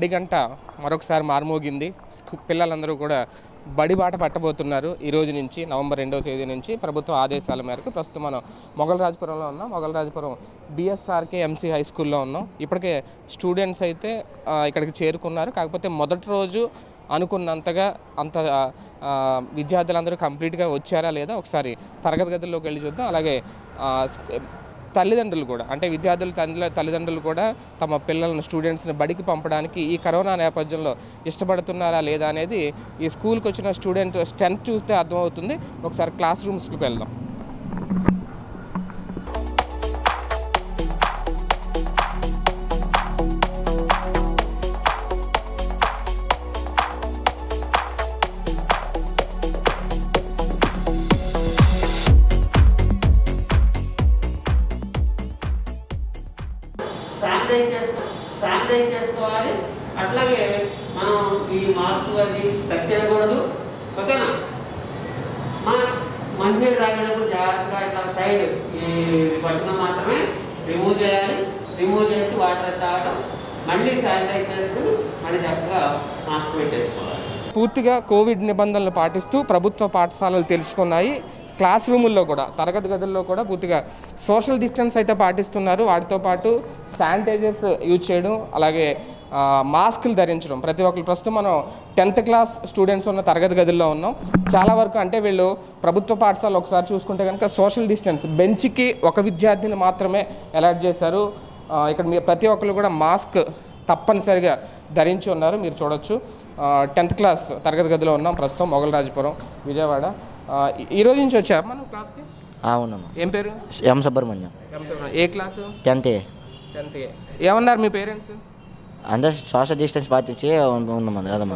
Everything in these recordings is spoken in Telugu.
గంట మరొకసారి మార్మోగింది స్కూ- పిల్లలందరూ కూడా బడి బాట పట్టబోతున్నారు ఈ రోజు నుంచి నవంబర్ రెండవ తేదీ నుంచి ప్రభుత్వ ఆదేశాల మేరకు ప్రస్తుతం మనం మొగలరాజపురంలో ఉన్నాం మొగలరాజపురం బిఎస్ఆర్కే ఎంసీ హై స్కూల్లో ఉన్నాం ఇప్పటికే స్టూడెంట్స్ అయితే ఆ, ఇక్కడికి చేరుకున్నారు కాకపోతే మొదటి రోజు అనుకున్నంతగా అంత ఆ, ఆ, విద్యార్థులందరూ కంప్లీట్గా వచ్చారా లేదా ఒకసారి తరగతి గదుల్లోకి వెళ్ళి చూద్దాం అలాగే ఆ, స్క్- తల్లిదండ్రులు కూడా అంటే విద్యార్థుల తల్లి తల్లిదండ్రులు కూడా తమ పిల్లలను స్టూడెంట్స్ని బడికి పంపడానికి ఈ కరోనా నేపథ్యంలో ఇష్టపడుతున్నారా లేదా అనేది ఈ స్కూల్కి వచ్చిన స్టూడెంట్ స్ట్రెంత్ చూస్తే అర్థమవుతుంది ఒకసారి క్లాస్ రూమ్స్కి వెళ్దాం శానిటైజ్ చేసుకో శానిటైజ్ చేసుకోవాలి అట్లాగే మనం ఈ మాస్క్ అది టచ్ చేయకూడదు ఓకేనా మన మంచినీళ్ళు తాగేటప్పుడు జాగ్రత్తగా ఇట్లా సైడ్ ఈ ఇది పట్టుకుని మాత్రమే రిమూవ్ చేయాలి రిమూవ్ చేసి వాటర్ తాగడం మళ్ళీ శానిటైజ్ చేసుకుని మళ్ళీ చక్కగా మాస్క్ పెట్టేసుకోవాలి పూర్తిగా కోవిడ్ నిబంధనలు పాటిస్తూ ప్రభుత్వ పాఠశాలలు తెలుసుకున్నాయి క్లాస్ రూముల్లో కూడా తరగతి గదుల్లో కూడా పూర్తిగా సోషల్ డిస్టెన్స్ అయితే పాటిస్తున్నారు వాటితో పాటు శానిటైజర్స్ యూజ్ చేయడం అలాగే ఆ, మాస్కులు ధరించడం ప్రతి ఒక్కరు ప్రస్తుతం మనం టెన్త్ క్లాస్ స్టూడెంట్స్ ఉన్న తరగతి గదుల్లో ఉన్నాం చాలా వరకు అంటే వీళ్ళు ప్రభుత్వ పాఠశాల ఒకసారి చూసుకుంటే కనుక సోషల్ డిస్టెన్స్ బెంచ్కి ఒక విద్యార్థిని మాత్రమే అలాట్ చేశారు ఆ, ఇక్కడ మీ ప్రతి ఒక్కరు కూడా మాస్క్ తప్పనిసరిగా ధరించి ఉన్నారు మీరు చూడొచ్చు టెన్త్ క్లాస్ తరగతి గదిలో ఉన్నాం ప్రస్తుతం మొగలరాజపురం విజయవాడ ఆ, ఈ- ఈ రోజు నుంచి వచ్చా మనం క్లాస్కి అవునమ్మా ఏం పేరు ఎం సుబ్రహ్మణ్యం ఏ క్లాసు టెన్త్ ఏ టెన్త్ ఏమన్నారు మీ పేరెంట్స్ అందరు సోషల్ డిస్టెన్స్ పాటించి ఉందమ్మా కదమ్మా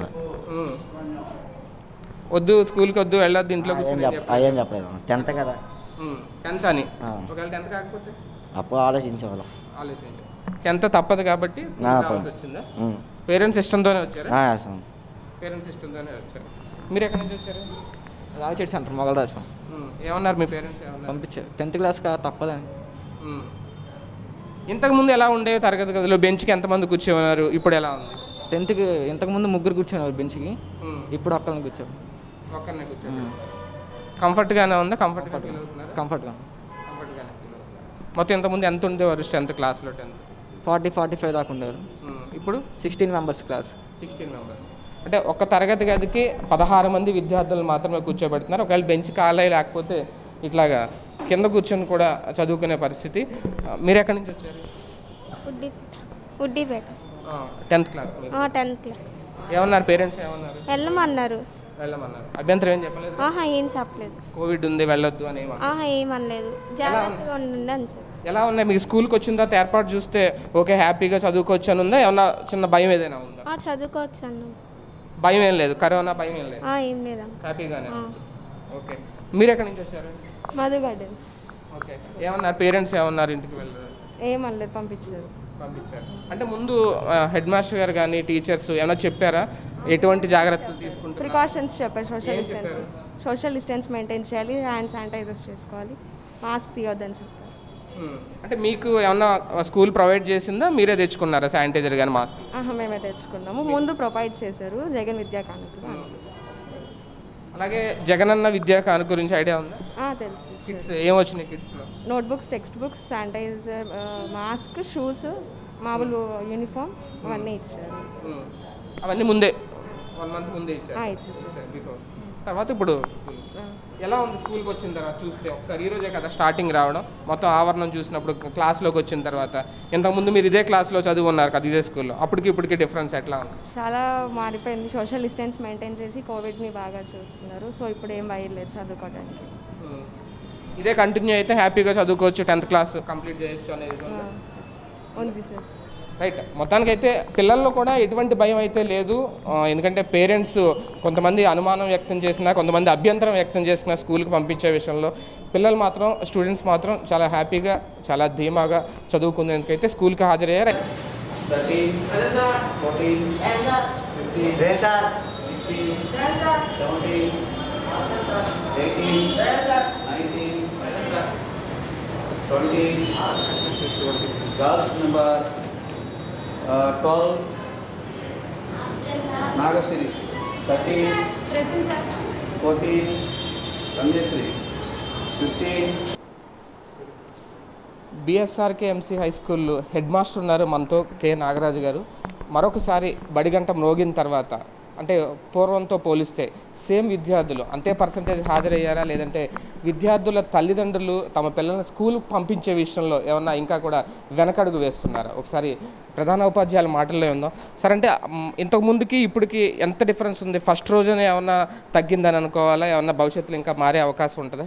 వద్దు స్కూల్కి వద్దు వెళ్ళొద్దు ఇంట్లో అదేం కూర్చొని చెప్ప అదేం చెప్పలేదు టెన్త్ కదా టెన్త్ అని ఆ. ఒకవేళ టెన్త్ కాకపోతే అప్పుడు ఆలోచించేవాళ్ళం ఆలోచించు టెన్త్ తప్పదు కాబట్టి స్కూల్కి ఆ, రావాల్సి పో. వచ్చిందా ఉమ్. పేరెంట్స్ ఇష్టంతోనే వచ్చారా ఆ, వేస్తాం పేరెంట్స్ ఇష్టంతోనే వచ్చారు మీరు ఎక్కడి నుంచి వచ్చారు రావిచెట్టు సెంటర్ మొగలరాజు ఉమ్, ఏమన్నారు మీ పేరెంట్స్ ఏమన్నారు పంపించారు టెన్త్ క్లాస్ కా తప్పదని ఉమ్. ఇంతకుముందు ఎలా ఉండేవి తరగతి గదిలో బెంచ్కి ఎంతమంది కూర్చోన్నారు ఇప్పుడు ఎలా ఉంది టెన్త్కి ఇంతకుముందు ముగ్గురు కూర్చున్నారు బెంచ్కి ఉమ్. ఇప్పుడు ఒక్కరిని కూర్చోరు ఒక్కరినే కూర్చోండి కంఫర్ట్గానే ఉందా కంఫర్ట్గా ఫీల్ అవుతున్నారు కంఫర్ట్గా కంఫర్ట్గానే ఫీల్ అవుతున్నారు మొత్తం ఇంతకుముందు ఎంత ఉండేవారు టెన్త్ క్లాస్లో టెన్త్ ఫార్టీ ఫార్టీ ఫైవ్ దాకా ఉండేవారు ఇప్పుడు sixteen members class sixteen members అంటే ఒక తరగతి గదికి పదహారు మంది విద్యార్థులు మాత్రమే కూర్చోబెడుతున్నారు ఒకవేళ బెంచ్ ఖాళీ లేకపోతే ఇట్లాగా కింద కూర్చొని కూడా చదువుకునే పరిస్థితి ఆ, మీరు ఎక్కడి నుంచి వచ్చారు ఉడ్డిపేట ఉడ్డిపేట టెన్త్ క్లాస్ మీరు టెన్త్ క్లాస్ ఏమన్నారు పేరెంట్స్ ఏమన్నారు వెళ్ళమన్నారు వెళ్ళమన్నారు అభ్యంతరం ఏం చెప్పలేదు ఆహా ఏం చెప్పలేదు కోవిడ్ ఉంది వెళ్ళొద్దు అని ఏమన్నారు ఆహా ఏమనలేదు జాగ్రత్తగా ఉండండి అని చెప్పి ఎలా ఉన్నాయి మీకు స్కూల్కి వచ్చిన తర్వాత ఏర్పాటు చూస్తే ఓకే హ్యాపీగా చదువుకోవచ్చు అని ఉందా ఏమన్నా చిన్న భయం ఏదైనా ఉందా ఆ, చదువుకోవచ్చు అన్న భయం ఏం లేదు కరోనా భయం ఏం లేదు ఆ, ఏం లేదమ్మ హ్యాపీగానే ఓకే మీరు ఎక్కడి నుంచి వచ్చారు మధు గార్డెన్స్ ఓకే ఏమన్నారు పేరెంట్స్ ఏమన్నారు ఇంటికి వెళ్ళారు ఏమనలేదు పంపించారు పంపించారు అంటే ముందు హెడ్ మాస్టర్ గారు కానీ టీచర్స్ ఏమైనా చెప్పారా ఎటువంటి జాగ్రత్తలు తీసుకుంటారు ప్రికాషన్స్ చెప్పారు సోషల్ ఏం డిస్టెన్స్ చెప్పారు? సోషల్ డిస్టెన్స్ మెయింటైన్ చేయాలి హ్యాండ్ శానిటైజర్స్ చేసుకోవాలి మాస్క్ తీయొద్దని చెప్పారు అంటే మీకు ఏమన్నా స్కూల్ ప్రొవైడ్ చేసిందా మీరే తెచ్చుకున్నారా శానిటైజర్ కానీ మాస్క్ ఆహా మేమే తెచ్చుకున్నాము ముందు ప్రొవైడ్ చేశారు జగన్ విద్యా కానుకలు అలాగే జగనన్న విద్యా కాను గురించి ఐడియా ఉందా ఆ, తెలుసు కిట్స్ ఏం వచ్చినాయి కిట్స్లో notebooks text books sanitizer mask shoes మామూలు యూనిఫామ్ అవన్నీ ఇచ్చారు అవన్నీ ముందే వన్ మంత్ ముందే ఇచ్చారు ఆ, ఇచ్చేసారు బిఫోర్ తర్వాత ఇప్పుడు ఎలా ఉంది స్కూల్కి వచ్చిన తర్వాత చూస్తే ఒకసారి ఈ రోజే కదా స్టార్టింగ్ రావడం మొత్తం ఆవరణం చూసినప్పుడు క్లాస్లోకి వచ్చిన తర్వాత ఇంతకుముందు మీరు ఇదే క్లాస్లో చదువుకున్నారు కదా ఇదే స్కూల్లో అప్పటికి ఇప్పటికి డిఫరెన్స్ ఎట్లా ఉంది చాలా మారిపోయింది సోషల్ డిస్టెన్స్ మెయింటైన్ చేసి కోవిడ్ని బాగా చూస్తున్నారు సో ఇప్పుడు ఏం భయలేదు చదువుకోవడానికి ఉమ్. ఇదే కంటిన్యూ అయితే హ్యాపీగా చదువుకోవచ్చు టెన్త్ క్లాస్ కంప్లీట్ చేయొచ్చు అనేది ఆ, ఉందా? yes. ఉంది సార్ రైట్ మొత్తానికైతే పిల్లల్లో కూడా ఎటువంటి భయం అయితే లేదు ఆ, ఎందుకంటే పేరెంట్స్ కొంతమంది అనుమానం వ్యక్తం చేసినా కొంతమంది అభ్యంతరం వ్యక్తం చేసిన స్కూల్కి పంపించే విషయంలో పిల్లలు మాత్రం స్టూడెంట్స్ మాత్రం చాలా హ్యాపీగా చాలా ధీమాగా చదువుకునేందుకైతే స్కూల్కి హాజరయ్యారు Girls number uh, 12, Nagasri thirteen fourteen Ramyasri fifteen BSRK MC high school head master ఉన్నారు మనతో కె నాగరాజు గారు మరొకసారి బడిగంట మ్రోగిన తర్వాత అంటే పూర్వంతో పోలిస్తే సేమ్ విద్యార్థులు అంతే పర్సంటేజ్ హాజరయ్యారా లేదంటే విద్యార్థుల తల్లిదండ్రులు తమ పిల్లల్ని స్కూల్ పంపించే విషయంలో ఏమన్నా ఇంకా కూడా వెనకడుగు వేస్తున్నారా ఒకసారి ప్రధాన ఉపాధ్యాయుల మాటల్లో ఉందాం సరే అంటే మ్, ఇంతకు ముందుకి ఇప్పటికి ఎంత డిఫరెన్స్ ఉంది ఫస్ట్ రోజునే ఏమన్నా తగ్గిందని అనుకోవాలా ఏమన్నా భవిష్యత్తులో ఇంకా మారే అవకాశం ఉంటుందా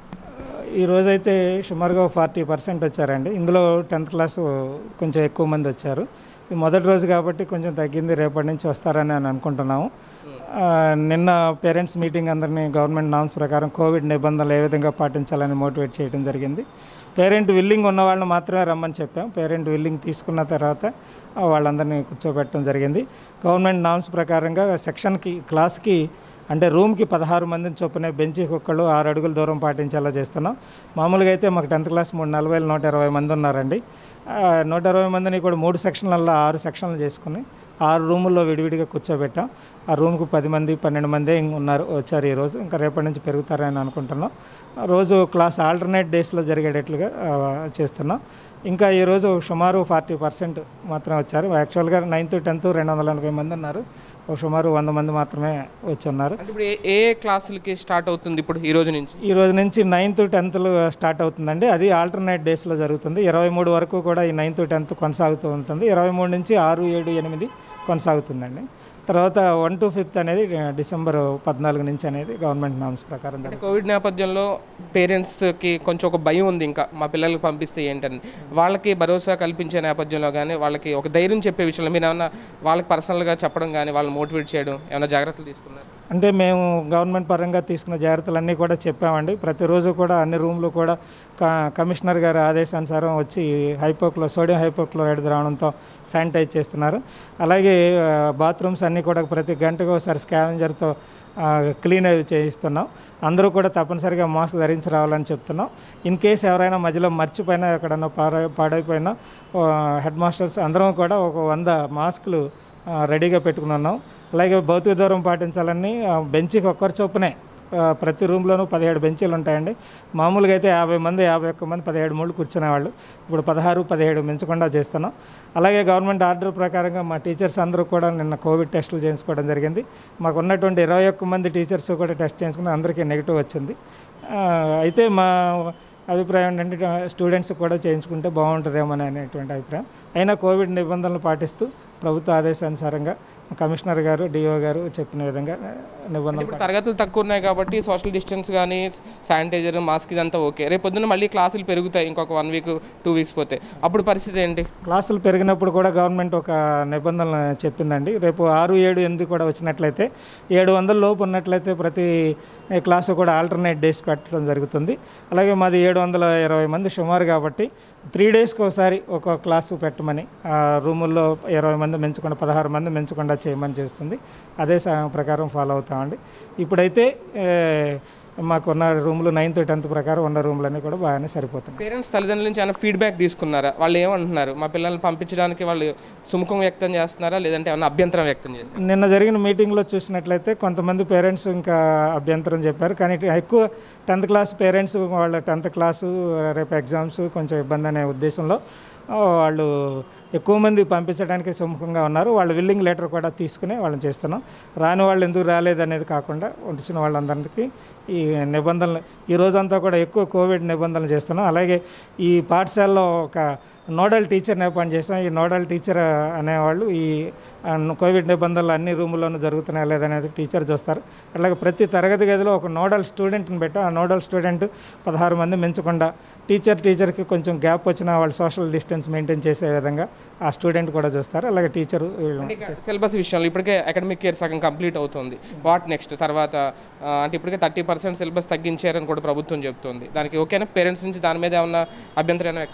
ఈ రోజైతే సుమారుగా ఫార్టీ పర్సెంట్ వచ్చారండి ఇందులో టెన్త్ క్లాస్ కొంచెం ఎక్కువ మంది వచ్చారు ఇది మొదటి రోజు కాబట్టి కొంచెం తగ్గింది రేపటి నుంచి వస్తారని అని అనుకుంటున్నాము ఆ, నిన్న పేరెంట్స్ మీటింగ్ అందరినీ గవర్నమెంట్ నామ్స్ ప్రకారం కోవిడ్ నిబంధనలు ఏ విధంగా పాటించాలని మోటివేట్ చేయడం జరిగింది పేరెంట్ విల్లింగ్ ఉన్న వాళ్ళని మాత్రమే రమ్మని చెప్పాం పేరెంట్ విల్లింగ్ తీసుకున్న తర్వాత ఆ, వాళ్ళందరినీ కూర్చోబెట్టడం జరిగింది గవర్నమెంట్ నామ్స్ ప్రకారంగా సెక్షన్కి క్లాస్కి అంటే రూమ్కి పదహారు మందిని చొప్పున బెంచ్కి ఒక్కళ్ళు ఆరు అడుగుల దూరం పాటించేలా చేస్తున్నాం మామూలుగా అయితే మాకు టెన్త్ క్లాస్ మూడు నలభై నూట ఇరవై మంది ఉన్నారండి ఆ, నూట ఇరవై మందిని కూడా మూడు సెక్షన్లలో ఆరు సెక్షన్లు చేసుకుని ఆరు రూముల్లో విడివిడిగా కూర్చోబెట్టాం ఆ రూమ్కు పది మంది పన్నెండు మంది ఉన్నారు వచ్చారు ఈరోజు ఇంకా రేపటి నుంచి పెరుగుతారని అనుకుంటున్నాం ఆ రోజు క్లాస్ ఆల్టర్నేట్ డేస్లో జరిగేటట్లుగా ఆ, చేస్తున్నాం ఇంకా ఈరోజు సుమారు ఫార్టీ పర్సెంట్ మాత్రమే వచ్చారు యాక్చువల్గా నైన్త్ టెన్త్ రెండు వందల ఎనభై మంది ఉన్నారు ఒక సుమారు వంద మంది మాత్రమే వచ్చి ఉన్నారు అంటే ఇప్పుడు ఏ ఏ క్లాసులకి స్టార్ట్ అవుతుంది ఇప్పుడు ఈ రోజు నుంచి ఈ రోజు నుంచి నైన్త్ టెన్త్లు స్టార్ట్ అవుతుందండి అది ఆల్టర్నేట్ డేస్లో జరుగుతుంది ఇరవై మూడు వరకు కూడా ఈ నైన్త్ టెన్త్ కొనసాగుతూ ఉంటుంది ఇరవై మూడు నుంచి ఆరు ఏడు ఎనిమిది కొనసాగుతుందండి తర్వాత వన్ టు ఫిఫ్త్ అనేది డిసెంబర్ పద్నాలుగు నుంచి అనేది గవర్నమెంట్ నామ్స్ ప్రకారం అంటే జరుగుతుంది కోవిడ్ నేపథ్యంలో పేరెంట్స్కి కొంచెం ఒక భయం ఉంది ఇంకా మా పిల్లలకి పంపిస్తే ఏంటని వాళ్ళకి భరోసా కల్పించే నేపథ్యంలో కానీ వాళ్ళకి ఒక ధైర్యం చెప్పే విషయంలో మీరు ఏమన్నా వాళ్ళకి పర్సనల్గా చెప్పడం కానీ వాళ్ళని మోటివేట్ చేయడం ఏమైనా జాగ్రత్తలు తీసుకున్నారు అంటే మేము గవర్నమెంట్ పరంగా తీసుకున్న జాగ్రత్తలన్నీ కూడా చెప్పామండి ప్రతిరోజు కూడా అన్ని రూమ్లు కూడా క- కమిషనర్ గారి ఆదేశానుసారం వచ్చి హైపోక్లో సోడియం హైపోక్లోరైడ్ ద్రావణంతో శానిటైజ్ చేస్తున్నారు అలాగే ఆ, బాత్రూమ్స్ అన్నీ కూడా ప్రతి గంటకు ఒకసారి స్కావెంజర్తో క్లీన్ అవి చేయిస్తున్నాం అందరూ కూడా తప్పనిసరిగా మాస్క్ ధరించి రావాలని చెప్తున్నాం ఇన్ కేస్ ఎవరైనా మధ్యలో మర్చిపోయినా ఎక్కడన్నా పాడై పాడైపోయినా ఆ, హెడ్ మాస్టర్స్ అందరం కూడా ఒక వంద మాస్కులు ఆ, రెడీగా పెట్టుకుని ఉన్నాం అలాగే భౌతిక దూరం పాటించాలని ఆ, బెంచ్కి ఒక్కరి చొప్పునే ఆ, ప్రతి రూమ్లోనూ పదిహేడు బెంచీలు ఉంటాయండి మామూలుగా అయితే యాభై మంది యాభై ఒక్క మంది పదిహేడు మూడు కూర్చునేవాళ్ళు ఇప్పుడు పదహారు పదిహేడు మించకుండా చేస్తున్నాం అలాగే గవర్నమెంట్ ఆర్డర్ ప్రకారంగా మా టీచర్స్ అందరూ కూడా నిన్న కోవిడ్ టెస్టులు చేయించుకోవడం జరిగింది మాకు ఉన్నటువంటి ఇరవై ఒక్క మంది టీచర్స్ కూడా టెస్ట్ చేయించుకుని అందరికీ నెగిటివ్ వచ్చింది ఆ, అయితే మా అభిప్రాయం ఏంటంటే స్టూడెంట్స్ కూడా చేయించుకుంటే బాగుంటుందేమో అనేటువంటి అభిప్రాయం అయినా కోవిడ్ నిబంధనలు పాటిస్తూ ప్రభుత్వ ఆదేశానుసారంగా కమిషనర్ గారు డిఓ గారు చెప్పిన విధంగా నిబంధనలు ఇప్పుడు తరగతులు తక్కువ ఉన్నాయి కాబట్టి సోషల్ డిస్టెన్స్ కానీ శానిటైజర్ మాస్క్ ఇదంతా ఓకే రేపు పొద్దున్న మళ్ళీ క్లాసులు పెరుగుతాయి ఇంకొక వన్ వీక్ టూ వీక్స్ పోతే అప్పుడు పరిస్థితి ఏంటి క్లాసులు పెరిగినప్పుడు కూడా గవర్నమెంట్ ఒక నిబంధనలు చెప్పిందండి రేపు ఆరు ఏడు ఎనిమిది కూడా వచ్చినట్లయితే ఏడు వందల లోపు ఉన్నట్లయితే ప్రతి క్లాసు కూడా ఆల్టర్నేట్ డేస్ పెట్టడం జరుగుతుంది అలాగే మాది ఏడు వందల ఇరవై మంది సుమారు కాబట్టి త్రీ డేస్కి ఒకసారి ఒక క్లాసు పెట్టమని ఆ రూముల్లో ఇరవై మంది పెంచకుండా పదహారు మంది పెంచకుండా చేయమని చేస్తుంది అదే స- ప్రకారం ఫాలో అవుతామండి ఇప్పుడైతే ఏ, మాకున్న రూములు నైన్త్ టెన్త్ ప్రకారం ఉన్న రూములన్నీ కూడా బాగానే సరిపోతున్నాయి పేరెంట్స్ తల్లిదండ్రుల నుంచి ఏమైనా ఫీడ్బ్యాక్ తీసుకున్నారా వాళ్ళు ఏమంటున్నారు మా పిల్లల్ని పంపించడానికి వాళ్ళు సుముఖం వ్యక్తం చేస్తున్నారా లేదంటే ఏమైనా అభ్యంతరం వ్యక్తం చేస్తారా నిన్న జరిగిన మీటింగ్లో చూసినట్లయితే కొంతమంది పేరెంట్స్ ఇంకా అభ్యంతరం చెప్పారు కానీ ఇటు ఎక్కువ టెన్త్ క్లాస్ పేరెంట్స్ వాళ్ళ టెన్త్ క్లాసు రేపు ఎగ్జామ్స్ కొంచెం ఇబ్బంది అనే ఉద్దేశంలో ఆ, వాళ్ళు ఎక్కువ మంది పంపించడానికి సుముఖంగా ఉన్నారు వాళ్ళు విల్లింగ్ లెటర్ కూడా తీసుకుని వాళ్ళని చేస్తున్నాం రాని వాళ్ళు ఎందుకు రాలేదు అనేది కాకుండా వచ్చిన వాళ్ళందరికీ ఈ నిబంధనలు ఈ రోజంతా కూడా ఎక్కువ కోవిడ్ నిబంధనలు చేస్తున్నాం అలాగే ఈ పాఠశాలలో ఒక నోడల్ టీచర్ని అపాయింట్ చేసాం ఈ నోడల్ టీచర్ అనేవాళ్ళు ఈ ఆ, కోవిడ్ నిబంధనలు అన్ని రూముల్లోనూ జరుగుతున్నాయా లేదనేది టీచర్ చూస్తారు అట్లాగే ప్రతి తరగతి గదిలో ఒక నోడల్ స్టూడెంట్ని పెట్టాం ఆ నోడల్ స్టూడెంట్ పదహారు మంది మించకుండా టీచర్ టీచర్కి కొంచెం గ్యాప్ వచ్చినా వాళ్ళు సోషల్ డిస్టెన్స్ మెయింటైన్ చేసే విధంగా ఆ స్టూడెంట్ కూడా చూస్తారు అలాగే టీచరు సిలబస్ విషయంలో ఇప్పటికే అకాడమిక్ ఇయర్ సగం కంప్లీట్ అవుతుంది వాట్ నెక్స్ట్ తర్వాత ఆ, అంటే ఇప్పటికే థర్టీ పర్సెంట్ సిలబస్ తగ్గించారని కూడా ప్రభుత్వం చెప్తుంది దానికి ఓకేనా పేరెంట్స్ నుంచి దాని మీద ఏమన్నా అభ్యంతరం ఏమైనా వ్యక్తమైందా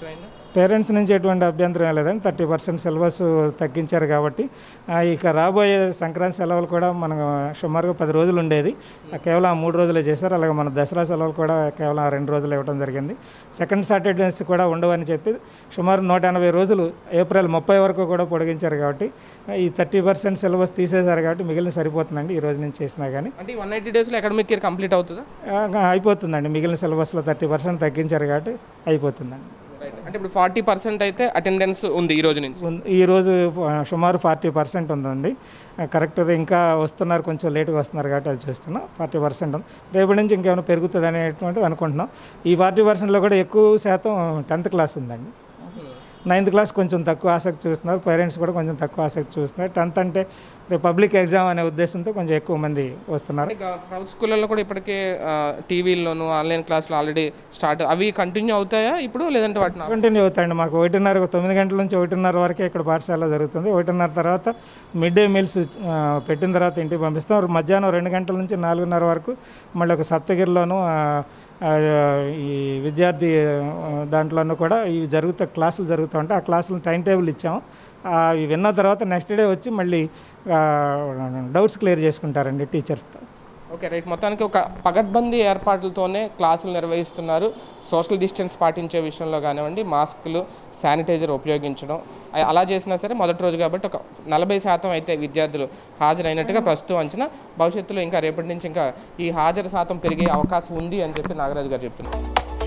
పేరెంట్స్ నుంచి ఎటువంటి అభ్యంతరం ఏం లేదండి థర్టీ పర్సెంట్ సిలబస్ తగ్గించారు కాబట్టి ఆ, ఇక రాబోయే సంక్రాంతి సెలవులు కూడా మనకు సుమారుగా పది రోజులు ఉండేది ఆ, కేవలం ఆ మూడు రోజులే చేశారు అలాగే మన దసరా సెలవులు కూడా కేవలం ఆ రెండు రోజులు ఇవ్వడం జరిగింది సెకండ్ సాటర్డేస్ కూడా ఉండవని చెప్పి సుమారు నూట ఎనభై రోజులు ఏప్రిల్ ముప్పై వరకు కూడా పొడిగించారు కాబట్టి ఈ థర్టీ పర్సెంట్ సిలబస్ తీసేశారు కాబట్టి మిగిలిన సరిపోతుందండి ఈ రోజు నుంచి చేసినా కానీ అంటే వన్ ఎయిటీ డేస్లో అకాడమిక్ ఇయర్ కంప్లీట్ అవుతుందా ఆ, అయిపోతుందండి మిగిలిన సిలబస్లో థర్టీ పర్సెంట్ తగ్గించారు కాబట్టి అయిపోతుందండి అంటే ఇప్పుడు ఫార్టీ పర్సెంట్ అయితే అటెండెన్స్ ఉంది ఈ రోజు నుంచి ఉన్- ఈ రోజు ఆ, సుమారు ఫార్టీ పర్సెంట్ ఉందండి ఆ, కరెక్ట్గా ఇంకా వస్తున్నారు కొంచెం లేట్గా వస్తున్నారు కాబట్టి అది చూస్తున్నాం ఫార్టీ పర్సెంట్ ఉంది రేపటి నుంచి ఇంకేమైనా పెరుగుతుంది అనేటువంటిది అనుకుంటున్నాం ఈ ఫార్టీ పర్సెంట్లో కూడా ఎక్కువ శాతం టెన్త్ క్లాస్ ఉందండి నైన్త్ క్లాస్ కొంచెం తక్కువ ఆసక్తి చూస్తున్నారు పేరెంట్స్ కూడా కొంచెం తక్కువ ఆసక్తి చూస్తున్నారు టెన్త్ అంటే రేపు పబ్లిక్ ఎగ్జామ్ అనే ఉద్దేశంతో కొంచెం ఎక్కువ మంది వస్తున్నారు అంటే గ- ప్రభుత్వ స్కూళ్ళల్లో కూడా ఇప్పటికే టీవీల్లోను ఆన్లైన్ క్లాసులు ఆల్రెడీ స్టార్ట్ అవి కంటిన్యూ అవుతాయా ఇప్పుడు లేదంటే వాటిని కంటిన్యూ అవుతాయండి మాకు ఒకటిన్నర తొమ్మిది గంటల నుంచి ఒకటిన్నర వరకే ఇక్కడ పాఠశాల జరుగుతుంది ఒకటిన్నర తర్వాత మిడ్ డే మీల్స్ ఆ, పెట్టిన తర్వాత ఇంటికి పంపిస్తాం మధ్యాహ్నం రెండు గంటల నుంచి నాలుగున్నర వరకు మళ్ళీ ఒక సప్తగిరిలోను ఆ, ఆ, ఈ విద్యార్థి ఆ, దాంట్లోనూ కూడా ఇవి జరుగుతా క్లాసులు జరుగుతూ ఉంటాయి ఆ క్లాసులు టైం టేబుల్ ఇచ్చాము ఆ, అవి విన్న తర్వాత నెక్స్ట్ డే వచ్చి మళ్ళీ డౌట్స్ క్లియర్ చేసుకుంటారండి టీచర్స్తో ఓకే రైట్ మొత్తానికి ఒక పగడ్బందీ ఏర్పాట్లతోనే క్లాసులు నిర్వహిస్తున్నారు సోషల్ డిస్టెన్స్ పాటించే విషయంలో కానివ్వండి మాస్కులు శానిటైజర్ ఉపయోగించడం అ- అలా చేసినా సరే మొదటి రోజు కాబట్టి ఒక నలభై శాతం అయితే విద్యార్థులు హాజరైనట్టుగా ప్రస్తుతం అంచనా భవిష్యత్తులో ఇంకా రేపటి నుంచి ఇంకా ఈ హాజరు శాతం పెరిగే అవకాశం ఉంది అని చెప్పి నాగరాజు గారు చెప్తున్నారు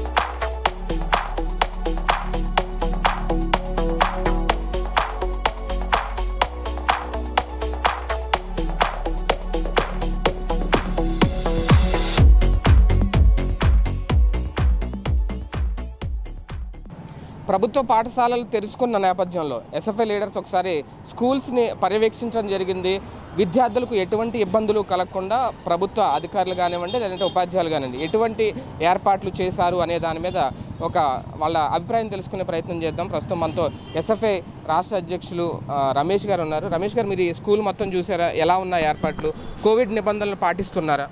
ప్రభుత్వ పాఠశాలలు తెరుచుకున్న నేపథ్యంలో ఎస్ఎఫ్ఐ లీడర్స్ ఒకసారి స్కూల్స్ని పర్యవేక్షించడం జరిగింది విద్యార్థులకు ఎటువంటి ఇబ్బందులు కలగకుండా ప్రభుత్వ అధికారులు కానివ్వండి లేదంటే ఉపాధ్యాయులు కానివ్వండి ఎటువంటి ఏర్పాట్లు చేశారు అనే దాని మీద ఒక వాళ్ళ అభిప్రాయం తెలుసుకునే ప్రయత్నం చేద్దాం ప్రస్తుతం మనతో ఎస్ఎఫ్ఐ రాష్ట్ర అధ్యక్షులు ఆ, రమేష్ గారు ఉన్నారు రమేష్ గారు మీరు ఈ స్కూల్ మొత్తం చూసారా ఎలా ఉన్నాయి ఏర్పాట్లు కోవిడ్ నిబంధనలు పాటిస్తున్నారా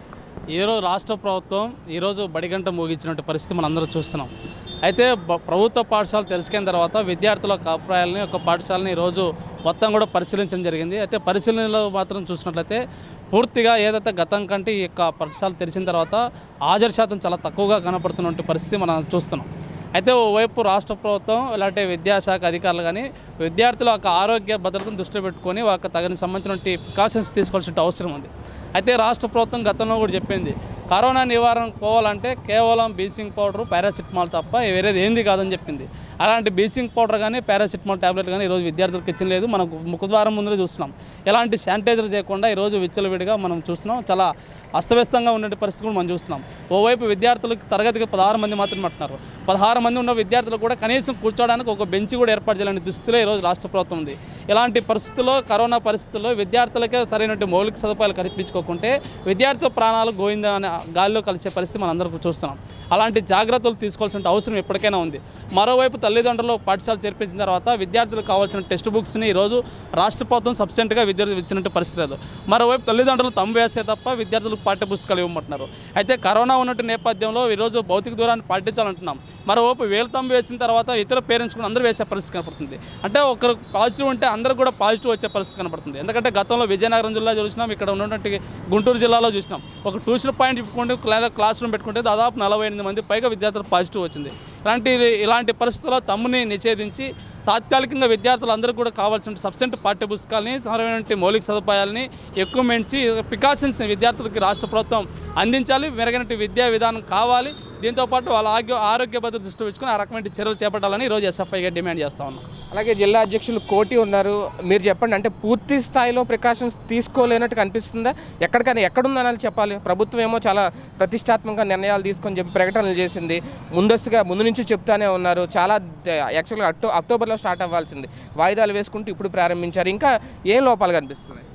ఈరోజు రాష్ట్ర ప్రభుత్వం ఈరోజు బడిగంట ముగించినట్టు పరిస్థితి మనం అందరూ చూస్తున్నాం అయితే బ- ప్రభుత్వ పాఠశాల తెలుసుకున్న తర్వాత విద్యార్థుల యొక్క అభిప్రాయాలని ఒక పాఠశాలని ఈరోజు మొత్తం కూడా పరిశీలించడం జరిగింది అయితే పరిశీలనలో మాత్రం చూసినట్లయితే పూర్తిగా ఏదైతే గతం కంటే ఈ యొక్క పాఠశాల తెరిచిన తర్వాత హాజరు శాతం చాలా తక్కువగా కనపడుతున్న పరిస్థితి మనం చూస్తున్నాం అయితే ఓవైపు రాష్ట్ర ప్రభుత్వం ఇలాంటి విద్యాశాఖ అధికారులు కానీ విద్యార్థుల యొక్క ఆరోగ్య భద్రతను దృష్టిలో పెట్టుకొని వాళ్ళకి తగిన సంబంధించినటువంటి ప్రికాషన్స్ తీసుకోవాల్సిన అవసరం ఉంది అయితే రాష్ట్ర ప్రభుత్వం గతంలో కూడా చెప్పింది కరోనా నివారణ పోవాలంటే కేవలం బీసింగ్ పౌడర్ పారాసిటమాల్ తప్ప వేరేది ఏంది కాదని చెప్పింది అలాంటి బీసింగ్ పౌడర్ కానీ పారాసిటమాల్ టాబ్లెట్ కానీ ఈరోజు విద్యార్థులకు ఇచ్చిన లేదు మనకు ముఖద్వారం ముందరే చూస్తున్నాం ఎలాంటి శానిటైజర్ చేయకుండా ఈరోజు విచ్చలవిడిగా మనం చూస్తున్నాం చాలా అస్తవ్యస్తంగా ఉన్న పరిస్థితి కూడా మనం చూస్తున్నాం ఓవైపు విద్యార్థులకు తరగతికి పదహారు మంది మాత్రమే ఉంటున్నారు పదహారు మంది ఉన్న విద్యార్థులు కూడా కనీసం కూర్చోవడానికి ఒక బెంచ్ కూడా ఏర్పాటు చేయాలని దుస్థితిలో ఈరోజు రాష్ట్ర ప్రభుత్వం ఉంది ఇలాంటి పరిస్థితుల్లో కరోనా పరిస్థితుల్లో విద్యార్థులకే సరైనటువంటి మౌలిక సదుపాయాలు కల్పించుకోకుంటే విద్యార్థుల ప్రాణాలు గోయిందా అనే గాలిలో కలిసే పరిస్థితి మనం అందరికీ చూస్తున్నాం అలాంటి జాగ్రత్తలు తీసుకోవాల్సిన అవసరం ఎప్పటికైనా ఉంది మరోవైపు తల్లిదండ్రులు పాఠశాల చేర్పించిన తర్వాత విద్యార్థులకు కావాల్సిన టెక్స్ట్ బుక్స్ని ఈరోజు రాష్ట్ర ప్రభుత్వం సబ్సెంట్గా విద్యార్థులు ఇచ్చినట్టు పరిస్థితి లేదు మరోవైపు తల్లిదండ్రులు తమ్ము వేస్తే తప్ప విద్యార్థులకు పాఠ్య పుస్తకాలు ఇవ్వమంటున్నారు అయితే కరోనా ఉన్నట్టు నేపథ్యంలో ఈరోజు భౌతిక దూరాన్ని పాటించాలంటున్నాం మరోవైపు వేలు తమ్ము వేసిన తర్వాత ఇతర పేరెంట్స్ కూడా అందరూ వేసే పరిస్థితి కనపడుతుంది అంటే ఒకరు పాజిటివ్ ఉంటే అందరూ కూడా పాజిటివ్ వచ్చే పరిస్థితి కనపడుతుంది ఎందుకంటే గతంలో విజయనగరం జిల్లా చూసినాం ఇక్కడ ఉన్నటువంటి గుంటూరు జిల్లాలో చూసినాం ఒక ట్యూషన్ పాయింట్ చెప్పుకుంటే క్లా- క్లాస్ రూమ్ పెట్టుకుంటే దాదాపు నలభై ఎనిమిది మంది పైగా విద్యార్థులు పాజిటివ్ వచ్చింది ఇలాంటి ఇలాంటి పరిస్థితుల్లో తమ్ముని నిషేధించి తాత్కాలికంగా విద్యార్థులందరూ కూడా కావాల్సిన సబ్సెంట్ పాఠ్య పుస్తకాలని సరైనటువంటి మౌలిక సదుపాయాలని ఎక్విప్మెంట్స్ ప్రికాషన్స్ విద్యార్థులకి రాష్ట్ర ప్రభుత్వం అందించాలి మెరుగైన విద్యా విధానం కావాలి దీంతోపాటు వాళ్ళ ఆరోగ్య ఆరోగ్య భద్రత దృష్టి పెట్టుకుని ఆ రకమైన చర్యలు చేపట్టాలని ఈరోజు ఎస్ఎఫ్ఐగా డిమాండ్ చేస్తా ఉన్నాం అలాగే జిల్లా అధ్యక్షులు కోటి ఉన్నారు మీరు చెప్పండి అంటే పూర్తి స్థాయిలో ప్రికాషన్స్ తీసుకోలేనట్టు కనిపిస్తుందా ఎక్కడికైనా ఎక్కడుందని చెప్పాలి ప్రభుత్వం ఏమో చాలా ప్రతిష్టాత్మకంగా నిర్ణయాలు తీసుకొని చెప్పి ప్రకటనలు చేసింది ముందస్తుగా ముందు నుంచి చెప్తానే ఉన్నారు చాలా ద- యాక్చువల్గా అక్టో అక్టోబర్లో స్టార్ట్ అవ్వాల్సింది వాయిదాలు వేసుకుంటూ ఇప్పుడు ప్రారంభించారు ఇంకా ఏ లోపాలు కనిపిస్తున్నాయి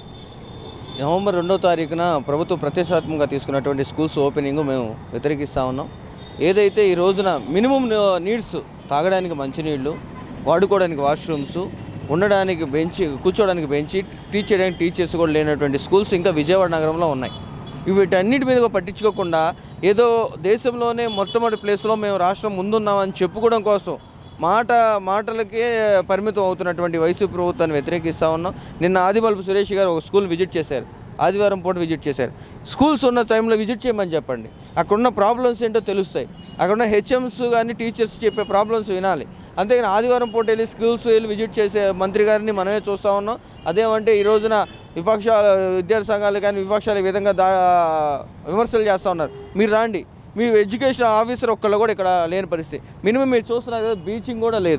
నవంబర్ రెండో తారీఖున ప్రభుత్వం ప్రతిష్టాత్మకంగా తీసుకున్నటువంటి స్కూల్స్ ఓపెనింగ్ మేము వ్యతిరేకిస్తూ ఉన్నాం ఏదైతే ఈ రోజున మినిమం నీడ్స్ తాగడానికి మంచినీళ్ళు వాడుకోవడానికి వాష్రూమ్స్ ఉండడానికి బెంచ్ కూర్చోవడానికి బెంచి టీచ్ చేయడానికి టీచర్స్ కూడా లేనటువంటి స్కూల్స్ ఇంకా విజయవాడ నగరంలో ఉన్నాయి ఇవి వీటన్నిటి మీద పట్టించుకోకుండా ఏదో దేశంలోనే మొట్టమొదటి ప్లేస్లో మేము రాష్ట్రం ముందున్నామని చెప్పుకోవడం కోసం మాట మాటలకే పరిమితం అవుతున్నటువంటి వైసీపీ ప్రభుత్వాన్ని వ్యతిరేకిస్తూ ఉన్నాం నిన్న ఆదిమల్పు సురేష్ గారు ఒక స్కూల్ విజిట్ చేశారు ఆదివారం పూట విజిట్ చేశారు స్కూల్స్ ఉన్న టైంలో విజిట్ చేయమని చెప్పండి అక్కడున్న ప్రాబ్లమ్స్ ఏంటో తెలుస్తాయి అక్కడున్న హెచ్ఎంస్ కానీ టీచర్స్ చెప్పే ప్రాబ్లమ్స్ వినాలి అంతేగాని ఆదివారం పూట వెళ్ళి స్కూల్స్ వెళ్ళి విజిట్ చేసే మంత్రి గారిని మనమే చూస్తూ ఉన్నాం అదేమంటే ఈ రోజున విపక్షాల విద్యార్థి సంఘాలు కానీ విపక్షాలు ఈ విధంగా దా విమర్శలు చేస్తూ ఉన్నారు మీరు రాండి మీ ఎడ్యుకేషన్ ఆఫీసర్ ఒక్కళ్ళు కూడా ఇక్కడ లేని పరిస్థితి మినిమం మీరు చూస్తున్నారు కదా బీచింగ్ కూడా లేదు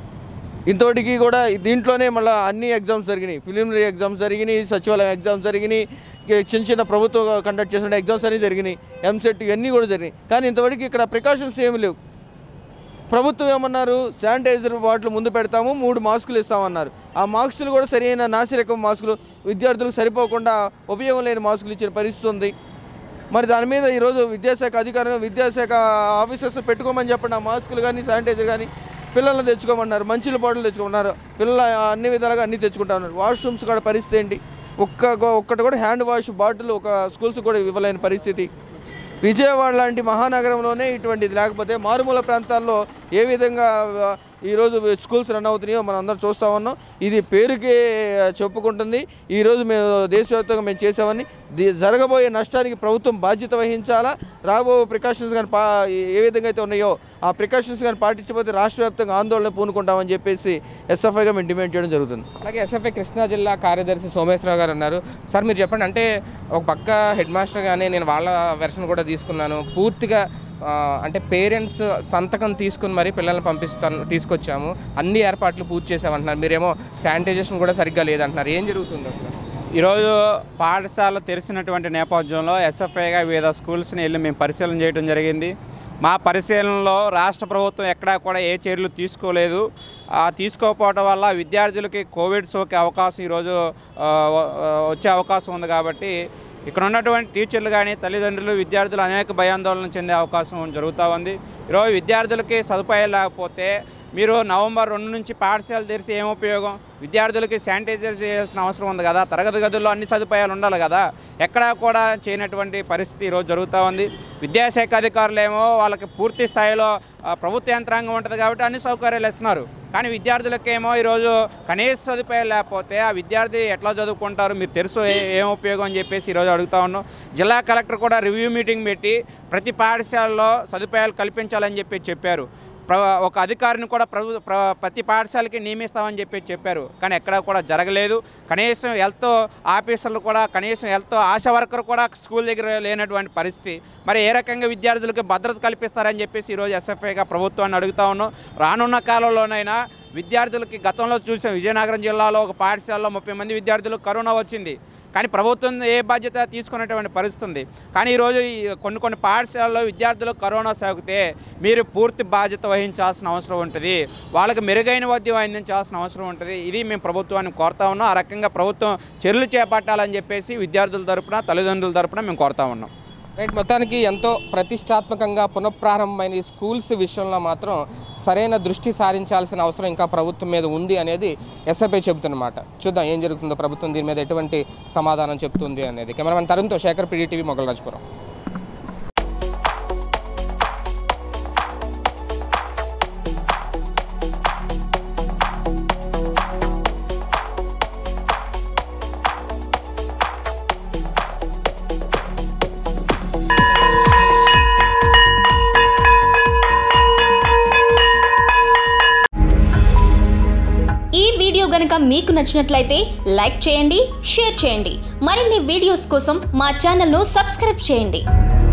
ఇంతటికి కూడా దీంట్లోనే మళ్ళీ అన్ని ఎగ్జామ్స్ జరిగినాయి ప్రిలిమినరీ ఎగ్జామ్స్ జరిగినాయి సచివాలయం ఎగ్జామ్స్ జరిగినాయి ఇక చిన్న చిన్న ప్రభుత్వం కండక్ట్ చేసిన ఎగ్జామ్స్ అన్నీ జరిగినాయి ఎంసెట్ ఇవన్నీ కూడా జరిగినాయి కానీ ఇంతవరకు ఇక్కడ ప్రికాషన్స్ ఏమి లేవు ప్రభుత్వం ఏమన్నారు శానిటైజర్ బాటిల్ ముందు పెడతాము మూడు మాస్కులు ఇస్తామన్నారు ఆ మాస్కులు కూడా సరైన నాసిరకం మాస్కులు విద్యార్థులకు సరిపోకుండా ఉపయోగం లేని మాస్కులు ఇచ్చిన పరిస్థితి ఉంది మరి దాని మీద ఈరోజు విద్యాశాఖ అధికారులు విద్యాశాఖ ఆఫీసర్స్ పెట్టుకోమని చెప్పండి ఆ మాస్కులు కానీ శానిటైజర్ కానీ పిల్లల్ని తెచ్చుకోమన్నారు మంచిల బాటిల్ తెచ్చుకోమన్నారు పిల్లల అన్ని విధాలుగా అన్ని తెచ్చుకుంటా ఉన్నారు వాష్రూమ్స్ కూడా పరిస్థితి ఏంటి ఒక్క ఒక్కటి కూడా హ్యాండ్ వాష్ బాటిల్ ఒక స్కూల్స్ కూడా ఇవ్వలేని పరిస్థితి విజయవాడ లాంటి మహానగరంలోనే ఇటువంటిది లేకపోతే మారుమూల ప్రాంతాల్లో ఏ విధంగా ఆ, ఈరోజు స్కూల్స్ రన్ అవుతున్నాయో మనం అందరం చూస్తూ ఉన్నాం ఇది పేరుకే చెప్పుకుంటుంది ఈరోజు మేము దేశవ్యాప్తంగా మేము చేసామని ది- జరగబోయే నష్టానికి ప్రభుత్వం బాధ్యత వహించాలా రాబో ప్రికాషన్స్ కానీ పా ఏ విధంగా అయితే ఉన్నాయో ఆ ప్రికాషన్స్ కానీ పాటించకపోతే రాష్ట్ర వ్యాప్తంగా ఆందోళన పూనుకుంటామని చెప్పేసి ఎస్ఎఫ్ఐగా మేము డిమాండ్ చేయడం జరుగుతుంది అలాగే ఎస్ఎఫ్ఐ కృష్ణా జిల్లా కార్యదర్శి సోమేశ్వరరావు గారు ఉన్నారు సార్ మీరు చెప్పండి అంటే ఒక పక్క హెడ్ మాస్టర్ గానే నేను వాళ్ళ వెర్షన్ కూడా తీసుకున్నాను పూర్తిగా ఆ, అంటే పేరెంట్స్ సంతకం తీసుకుని మరి పిల్లల్ని పంపిస్తాను తీసుకొచ్చాము అన్ని ఏర్పాట్లు పూర్తి చేసామంటున్నారు మీరేమో శానిటైజేషన్ కూడా సరిగ్గా లేదంటున్నారు ఏం జరుగుతుంది అసలు ఈరోజు పాఠశాల తెరిచినటువంటి నేపథ్యంలో ఎస్ఎఫ్ఐగా వివిధ స్కూల్స్ని వెళ్ళి మేము పరిశీలన చేయడం జరిగింది మా పరిశీలనలో రాష్ట్ర ప్రభుత్వం ఎక్కడా కూడా ఏ చర్యలు తీసుకోలేదు ఆ తీసుకోకపోవడం వల్ల విద్యార్థులకి కోవిడ్ సోకే అవకాశం ఈరోజు ఆ, వచ్చే అవకాశం ఉంది కాబట్టి ఇక్కడ ఉన్నటువంటి టీచర్లు కానీ తల్లిదండ్రులు విద్యార్థులు అనేక భయాందోళన చెందే అవకాశం జరుగుతూ ఉంది ఈరోజు విద్యార్థులకి సదుపాయాలు లేకపోతే మీరు నవంబర్ రెండు నుంచి పాఠశాల తెరిచి ఏం ఉపయోగం విద్యార్థులకి శానిటైజర్ చేయాల్సిన అవసరం ఉంది కదా తరగతి గదుల్లో అన్ని సదుపాయాలు ఉండాలి కదా ఎక్కడా కూడా చేయనటువంటి పరిస్థితి ఈరోజు జరుగుతూ ఉంది విద్యాశాఖ అధికారులు ఏమో వాళ్ళకి పూర్తి స్థాయిలో ఆ, ప్రభుత్వ యంత్రాంగం ఉంటుంది కాబట్టి అన్ని సౌకర్యాలు ఇస్తున్నారు కానీ విద్యార్థులకేమో ఈరోజు కనీస సదుపాయాలు లేకపోతే ఆ విద్యార్థి ఎట్లా చదువుకుంటారు మీరు తెలుసు ఏ- ఏం ఉపయోగం అని చెప్పేసి ఈరోజు అడుగుతా ఉన్నాం జిల్లా కలెక్టర్ కూడా రివ్యూ మీటింగ్ పెట్టి ప్రతి పాఠశాలలో సదుపాయాలు కల్పించాలని చెప్పి చెప్పారు ప్ర ఒక అధికారిని కూడా ప్రభు ప్ర ప్రతి పాఠశాలకి నియమిస్తామని చెప్పి చెప్పారు కానీ ఎక్కడా కూడా జరగలేదు కనీసం హెల్త్ ఆఫీసర్లు కూడా కనీసం హెల్త్ ఆశా వర్కర్ కూడా స్కూల్ దగ్గర లేనటువంటి పరిస్థితి మరి ఏ రకంగా విద్యార్థులకు భద్రత కల్పిస్తారని చెప్పేసి ఈరోజు ఎస్ఎఫ్ఐగా ప్రభుత్వాన్ని అడుగుతా ఉన్నాం రానున్న కాలంలోనైనా విద్యార్థులకి గతంలో చూసాం విజయనగరం జిల్లాలో ఒక పాఠశాలలో ముప్పై మంది విద్యార్థులకు కరోనా వచ్చింది కానీ ప్రభుత్వం ఏ బాధ్యత తీసుకున్నటువంటి పరిస్థితి ఉంది కానీ ఈరోజు ఈ కొన్ని కొన్ని పాఠశాలలో విద్యార్థులకు కరోనా సాగితే మీరు పూర్తి బాధ్యత వహించాల్సిన అవసరం ఉంటుంది వాళ్ళకి మెరుగైన వైద్యం అందించాల్సిన అవసరం ఉంటుంది ఇది మేము ప్రభుత్వాన్ని కోరుతా ఉన్నాం ఆ రకంగా ప్రభుత్వం చర్యలు చేపట్టాలని చెప్పేసి విద్యార్థుల తరపున తల్లిదండ్రుల తరపున మేము కోరుతా ఉన్నాం రైట్ మొత్తానికి ఎంతో ప్రతిష్టాత్మకంగా పునఃప్రారంభమైన ఈ స్కూల్స్ విషయంలో మాత్రం సరైన దృష్టి సారించాల్సిన అవసరం ఇంకా ప్రభుత్వం మీద ఉంది అనేది ఎస్ఎఫ్ఐ చెబుతున్నమాట చూద్దాం ఏం జరుగుతుందో ప్రభుత్వం దీని మీద ఎటువంటి సమాధానం చెప్తుంది అనేది కెమెరామెన్ తరుణ్తో శేఖర్ పీడీటీవీ మొగలరాజపురం ఈ వీడియో గనుక మీకు నచ్చినట్లయితే లైక్ చేయండి షేర్ చేయండి మరిన్ని వీడియోస్ కోసం మా ఛానల్ను సబ్స్క్రైబ్ చేయండి